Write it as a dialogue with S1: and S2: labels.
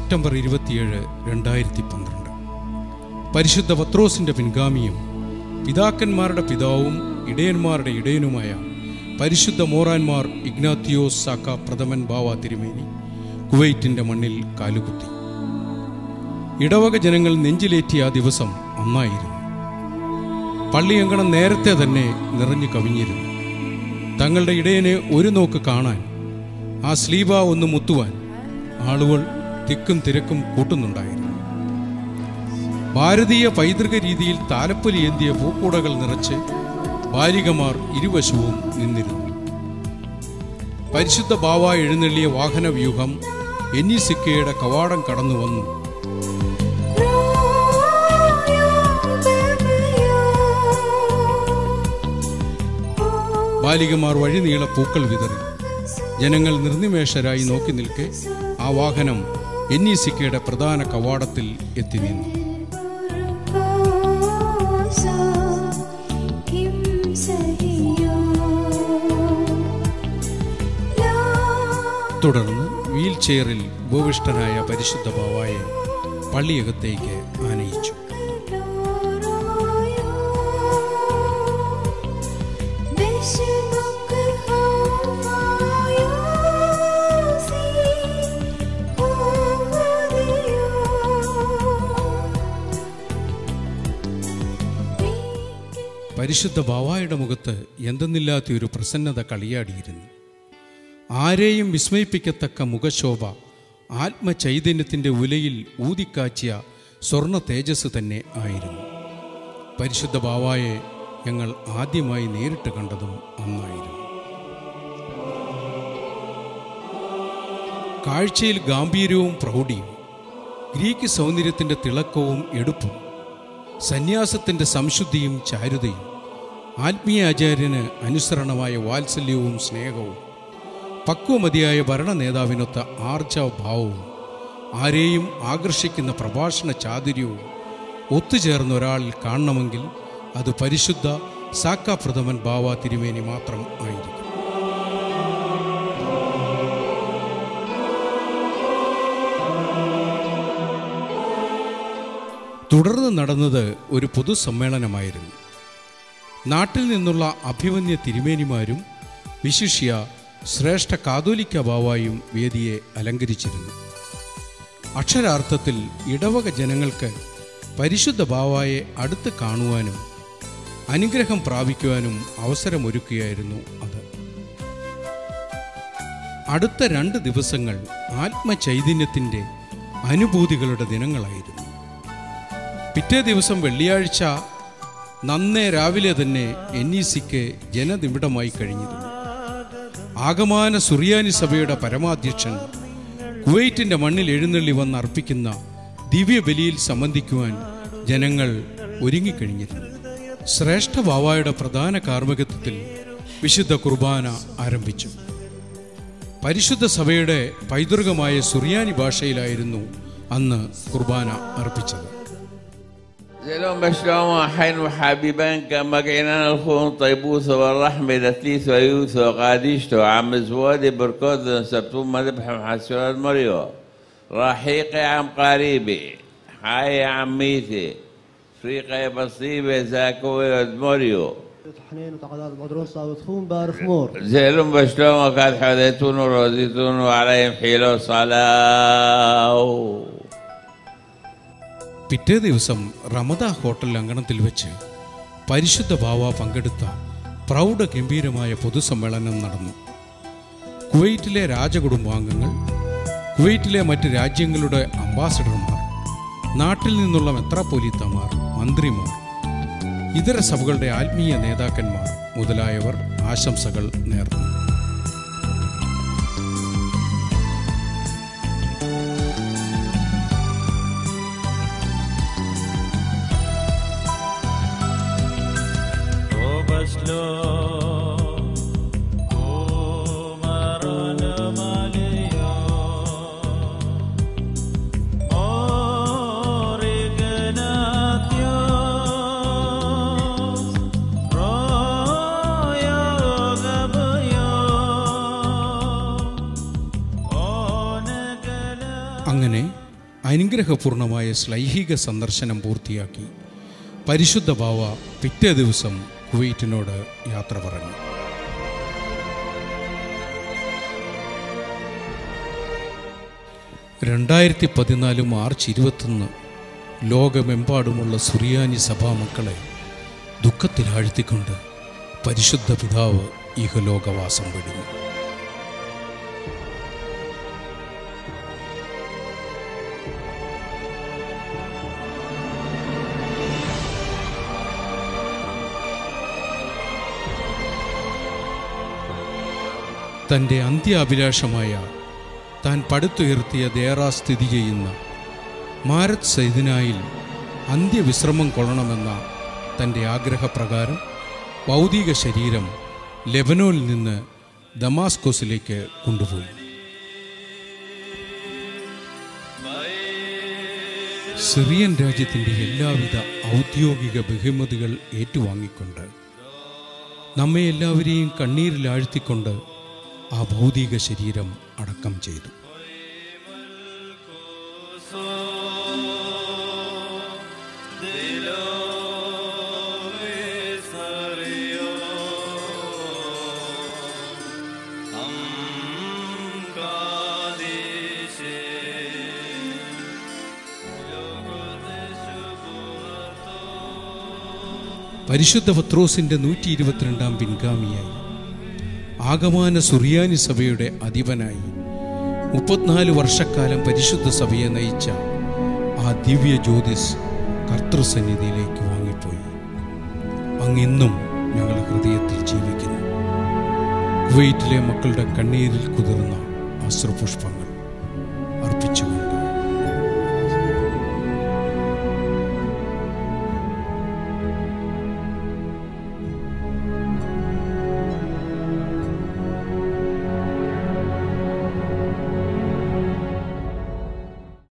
S1: September ഇരുപത്തിയേഴ് രണ്ടായിരത്തി പന്ത്രണ്ട് പരിശുദ്ധ പത്രോസിന്റെ പിൻഗാമിയും പിതാക്കന്മാരുടെ പിതാവും ഇടയന്മാരുടെ ഇടയനുമായ പരിശുദ്ധ മോറാൻമാർ ഇഗ്നാത്തിയോസ് സാക്ക പ്രഥമൻ ബാവ തിരുമേനി കുവൈറ്റിന്റെ മണ്ണിൽ കാലുകുത്തി ഇടവക ജനങ്ങൾ നെഞ്ചിലേറ്റിയ ആ ദിവസം അന്നായിരുന്നു പള്ളിയങ്കണം നേരത്തെ തന്നെ നിറഞ്ഞു കവിഞ്ഞിരുന്നു തങ്ങളുടെ ഇടയനെ ഒരു നോക്ക് കാണാൻ ആ സ്ലീബ ഒന്ന് മുത്തുവാൻ ആളുകൾ തിക്കും തിരക്കും കൂട്ടുന്നുണ്ടായിരുന്നു ഭാരതീയ പൈതൃക രീതിയിൽ താലപ്പൊലി ഏന്തിയ പൂക്കൂടകൾ നിറച്ച് ബാലികമാർ ഇരുവശവും നിന്നിരുന്നു പരിശുദ്ധ ബാവ എഴുന്നള്ളിയ വാഹനവ്യൂഹം എന്നിസിക്കയുടെ കവാടം കടന്നു വന്നു ബാലികമാർ വഴിനീള പൂക്കൾ വിതറി ജനങ്ങൾ നിർനിമേഷരായി നോക്കി നിൽക്കെ ആ വാഹനം എന്നിസിക്കയുടെ പ്രധാന കവാടത്തിൽ എത്തി നിന്നു തുടർന്ന് വീൽ ചെയറിൽ ഉപവിഷ്ടനായ പരിശുദ്ധ ബാവായെ പള്ളിയകത്തേക്ക് ആനയിച്ചു പരിശുദ്ധ ബാവായുടെ മുഖത്ത് എന്തെന്നില്ലാത്ത ഒരു പ്രസന്നത കളിയാടിയിരുന്നു ആരെയും വിസ്മയിപ്പിക്കത്തക്ക മുഖശോഭ ആത്മചൈതന്യത്തിൻ്റെ ഉലയിൽ ഊതിക്കാച്ചിയ സ്വർണ തേജസ് തന്നെ ആയിരുന്നു പരിശുദ്ധ ബാവായെ ഞങ്ങൾ ആദ്യമായി നേരിട്ട് കണ്ടതും അന്നായിരുന്നു കാഴ്ചയിൽ ഗാംഭീര്യവും പ്രൗഢിയും ഗ്രീക്ക് സൗന്ദര്യത്തിൻ്റെ തിളക്കവും എടുപ്പും സന്യാസത്തിൻ്റെ സംശുദ്ധിയും ചാരുതയും ആത്മീയ ആചാര്യന് അനുസരണമായ വാത്സല്യവും സ്നേഹവും പക്വമതിയായ ഭരണ നേതാവിനൊത്ത ആർജഭാവവും ആരെയും ആകർഷിക്കുന്ന പ്രഭാഷണ ചാതുര്യവും ഒത്തുചേർന്ന ഒരാളിൽ കാണണമെങ്കിൽ അത് പരിശുദ്ധ സാക്ക പ്രഥമൻ ബാവ തിരുമേനി മാത്രം ആയിരിക്കും തുടർന്ന് നടന്നത് ഒരു പൊതുസമ്മേളനമായിരുന്നു നാട്ടിൽ നിന്നുള്ള അഭിമന്യ തിരുമേനിമാരും വിശിഷ്യ ശ്രേഷ്ഠ കാതോലിക്ക ബാവായും വേദിയെ അലങ്കരിച്ചിരുന്നു അക്ഷരാർത്ഥത്തിൽ ഇടവക ജനങ്ങൾക്ക് പരിശുദ്ധ ബാവായെ അടുത്ത് കാണുവാനും അനുഗ്രഹം പ്രാപിക്കുവാനും അവസരമൊരുക്കുകയായിരുന്നു അത് അടുത്ത രണ്ട് ദിവസങ്ങൾ ആത്മചൈതന്യത്തിൻ്റെ അനുഭൂതികളുടെ ദിനങ്ങളായിരുന്നു പിറ്റേ ദിവസം വെള്ളിയാഴ്ച നന്നേ രാവിലെ തന്നെ എൻ ഇ സിക്ക് ജനനിബിഡമായി കഴിഞ്ഞിരുന്നു ആഗമാന സുറിയാനി സഭയുടെ പരമാധ്യക്ഷൻ കുവൈറ്റിന്റെ മണ്ണിൽ എഴുന്നള്ളി വന്ന് അർപ്പിക്കുന്ന ദിവ്യബലിയിൽ സംബന്ധിക്കുവാൻ ജനങ്ങൾ ഒരുങ്ങിക്കഴിഞ്ഞിരുന്നു ശ്രേഷ്ഠ ബാവായുടെ പ്രധാന കാർമ്മികത്വത്തിൽ വിശുദ്ധ കുർബാന ആരംഭിച്ചു പരിശുദ്ധ സഭയുടെ പൈതൃകമായ സുറിയാനി ഭാഷയിലായിരുന്നു അന്ന് കുർബാന അർപ്പിച്ചത്
S2: سلام بشرام وحين وحبيبان كما جينا الخون طيبوس والرحمة لتليس ويوس وقاديشت وعم زوادي بركوز سبتون مذبح محسوات مريو رحيقي عم قريبي حي عميتي فريقي بصيبة زاكوي ودمريو
S3: حنين وتقدر مدروس وتخون بارخ مور
S2: زيلهم بشلون وقد حديتون ورزيتون وعليهم حيلو صلاة
S1: പിറ്റേ ദിവസം റമദ ഹോട്ടൽ അങ്കണത്തിൽ വെച്ച് പരിശുദ്ധ ബാവ പങ്കെടുത്ത പ്രൗഢ ഗംഭീരമായ പൊതുസമ്മേളനം നടന്നു കുവൈറ്റിലെ രാജകുടുംബാംഗങ്ങൾ കുവൈറ്റിലെ മറ്റ് രാജ്യങ്ങളുടെ അംബാസഡർമാർ നാട്ടിൽ നിന്നുള്ള മെത്രാപ്പൊലീത്തമാർ മന്ത്രിമാർ ഇതര സഭകളുടെ ആത്മീയ നേതാക്കന്മാർ മുതലായവർ ആശംസകൾ നേർന്നു
S4: Royo Gabayo
S1: അനുഗ്രഹപൂർണമായ ശ്ലൈഹിക സന്ദർശനം പൂർത്തിയാക്കി പരിശുദ്ധ ബാവ പിറ്റേ ദിവസം കുവൈറ്റിനോട് യാത്ര പറഞ്ഞു രണ്ടായിരത്തി പതിനാല് മാർച്ച് ഇരുപത്തൊന്ന് ലോകമെമ്പാടുമുള്ള സുറിയാനി സഭാ മക്കളെ ദുഃഖത്തിലാഴ്ത്തിക്കൊണ്ട് പരിശുദ്ധ പിതാവ് ഇഹലോകവാസം വെടിഞ്ഞു തൻ്റെ അന്ത്യാഭിലാഷമായ താൻ പടുത്തുയർത്തിയ ദേറ സ്ഥിതി ചെയ്യുന്ന മാരത് സൈദിനായിൽ അന്ത്യവിശ്രമം കൊള്ളണമെന്ന തൻ്റെ ആഗ്രഹപ്രകാരം ഭൗതിക ശരീരം ലെബനോനിൽ നിന്ന് ദമാസ്കോസിലേക്ക് കൊണ്ടുപോയി സിറിയൻ രാജ്യത്തിൻ്റെ എല്ലാവിധ ഔദ്യോഗിക ബഹുമതികൾ ഏറ്റുവാങ്ങിക്കൊണ്ട് നമ്മെ എല്ലാവരെയും കണ്ണീരിലാഴ്ത്തിക്കൊണ്ട് ആ ഭൗതിക ശരീരം അടക്കം ചെയ്തു പരിശുദ്ധ പത്രോസിന്റെ നൂറ്റി ഇരുപത്തിരണ്ടാം പിൻഗാമിയായി ആഗമാന സുറിയാനി സഭയുടെ അധിപനായി മുപ്പത്തിനാല് വർഷക്കാലം പരിശുദ്ധ സഭയെ നയിച്ച ആ ദിവ്യ ജ്യോതിസ് കർത്തൃസന്നിധിയിലേക്ക് വാങ്ങിപ്പോയി അങ്ങിന്നും ഞങ്ങൾ ഹൃദയത്തിൽ ജീവിക്കുന്നു കുവൈറ്റിലെ മക്കളുടെ കണ്ണീരിൽ കുതിർന്ന അശ്രുപുഷ്പങ്ങൾ